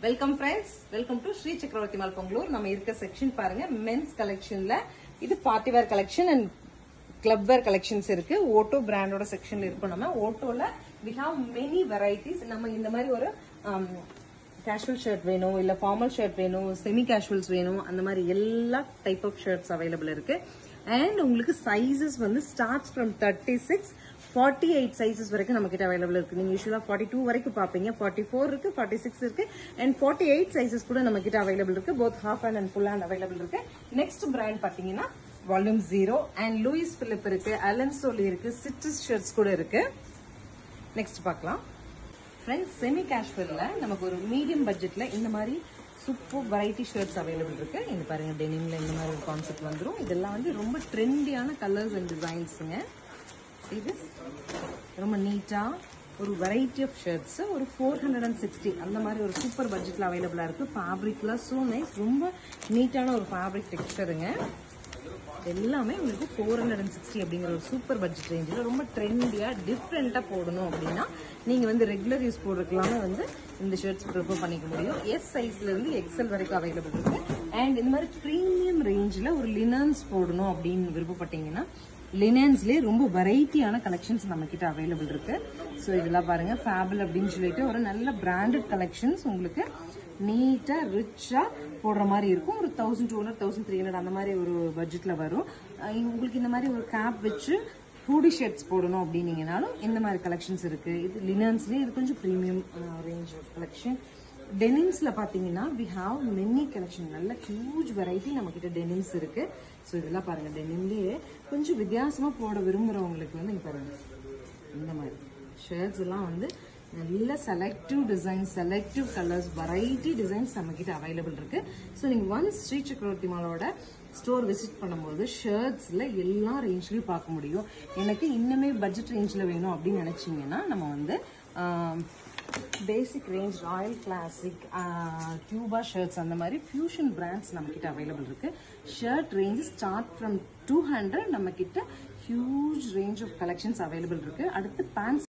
welcome friends welcome to Shri Chakravarthi mall Pongalur நம்ம இருக்க section பாருங்க மென்ஸ் கலெக்ஷன்ல இது party wear collection and club wear collections இருக்கு ஓட்டோ பிராண்டோட செக்ஷன்ல இருக்கும் நம்ம ஓட்டோல வி ஹாவ் மெனி வெரைட்டிஸ் நம்ம இந்த மாதிரி ஒரு கேஷுவல் ஷர்ட் வேணும் இல்ல ஃபார்மல் ஷர்ட் வேணும் செமி கேஷுவல்ஸ் வேணும் அந்த மாதிரி எல்லா டைப் ஆஃப் ஷர்ட்ஸ் அவைலபிள் இருக்கு அண்ட் உங்களுக்கு சைஸஸ் வந்து starts from thirty six forty eight sizes வரைக்கும் நம்ம கிட்ட அவைலபிள் இருக்கு நீங்க யூஸ்வலா ஃபார்ட்டி டூ வரைக்கும் பாப்பீங்க ஃபார்ட்டி ஃபோர் இருக்கு ஃபார்ட்டி சிக்ஸ் இருக்கு அண்ட் ஃபார்ட்டி எயிட் சைஸஸ் கூட நம்ம கிட்ட அவைலபிள் இருக்கு both half hand and full hand available இருக்கு நெக்ஸ்ட் பிராண்ட் பாத்தீங்கன்னா volume zero and Louis Philippe இருக்கு அலன் சோலி இருக்கு சிட்ரஸ் ஷர்ட்ஸ் கூட இருக்கு நெக்ஸ்ட் பார்க்கலாம் ஃப்ரெண்ட்ஸ் செமி கேஷுவல்ல நமக்கு ஒரு மீடியம் பட்ஜெட்ல இந்த மாதிரி சூப்பர் வெரைட்டி ஷர்ட்ஸ் அவைலபிள் இருக்கு இந்த பாருங்க டெனிம்ல இந்த மாதிரி ஒரு கான்செப்ட் வந்துரும் இதெல்லாம் வந்து ரொம்ப ட்ரெண்டியான கலர்ஸ் அண்ட் டிசைன்ஸுங்க இது ரொம்ப நீட்டா ஒரு வெரைட்டி ஆஃப் ஷர்ட்ஸ் ஒரு ஃபோர் ஹண்ட்ரட் அண்ட் சிக்ஸ்டி அந்த மாதிரி ஒரு சூப்பர் பட்ஜெட்ல அவைலபிளா இருக்கு ஃபேப்ரிக்லாம் ஸோ நைஸ் ரொம்ப நீட்டான ஒரு ஃபேப்ரிக் டெக்ஸ்டருங்க எல்லாமே உங்களுக்கு ஃபோர் ஹண்ட்ரட் அண்ட் சிக்ஸ்டி அப்படிங்கிற ஒரு சூப்பர் பட்ஜெட் ரேஞ்சில் ரொம்ப ட்ரெண்டியாக டிஃப்ரெண்ட்டாக போடணும் அப்படின்னா நீங்கள் வந்து ரெகுலர் யூஸ் போடுறதுக்கெல்லாமே வந்து இந்த ஷர்ட்ஸ் ப்ரிஃபர் பண்ணிக்க முடியும் எஸ் சைஸ்லேருந்து எக்ஸல் வரைக்கும் அவைலபிள் இருக்கு அண்ட் இந்த மாதிரி ப்ரீமியம் ரேஞ்சில் ஒரு லினன்ஸ் போடணும் அப்படின்னு விருப்பப்பட்டீங்கன்னா லினன்ஸ்லேயே ரொம்ப வெரைட்டியான கலெக்ஷன்ஸ் நம்ம கிட்ட அவைலபிள் இருக்கு ஸோ இதெல்லாம் பாருங்க ஃபேபிள் அப்படின்னு சொல்லிட்டு ஒரு நல்ல பிராண்டட் கலெக்ஷன்ஸ் உங்களுக்கு நீட்டா ரிச்சா போடுற மாதிரி இருக்கும் ஒரு thousand two hundred thousand three hundred அந்த மாதிரி ஒரு பட்ஜெட்ல வரும் அஹ் உங்களுக்கு இந்த மாதிரி ஒரு கேப் வச்சு ஹூடி ஷர்ட்ஸ் போடணும் அப்படின்னீங்கனாலும் இந்த மாதிரி கலெக்ஷன்ஸ் இருக்கு இது லினன்ஸ்லயே இது கொஞ்சம் ப்ரீமியம் ரேஞ்ச் கலெக்ஷன் டெனிம்ஸ்ல பாத்தீங்கன்னா வி ஹாவ் மெனி கலெக்ஷன் நல்ல ஹியூஜ் வெரைட்டி நம்ம கிட்ட டெனிம்ஸ் இருக்கு ஸோ இதெல்லாம் பாருங்க டெனிம்லயே கொஞ்சம் வித்தியாசமா போட விரும்புறவங்களுக்கு வந்து இங்க பாருங்க இந்த மாதிரி ஷர்ட்ஸ் எல்லாம் வந்து நல்ல selective design selective colours variety designs நம்ம கிட்ட அவைலபிள் இருக்கு ஸோ நீங்க ஒன்ஸ் ஸ்ரீ சக்கரவர்த்தி மாலோட ஸ்டோர் விசிட் பண்ணும்போது ஷர்ட்ஸ்ல எல்லா ரேஞ்ச்லயும் பார்க்க முடியும் எனக்கு இன்னுமே பட்ஜெட் ரேஞ்ச்ல வேணும் அப்படின்னு நினைச்சீங்கன்னா நம்ம வந்து basic range royal classic Cuba shirts அந்த மாதிரி ஃபியூஷன் பிராண்ட்ஸ் நம்ம கிட்ட அவைலபிள் இருக்கு shirt range start from two hundred நம்ம கிட்ட huge range of collections available இருக்கு அடுத்து பேண்ட்ஸ்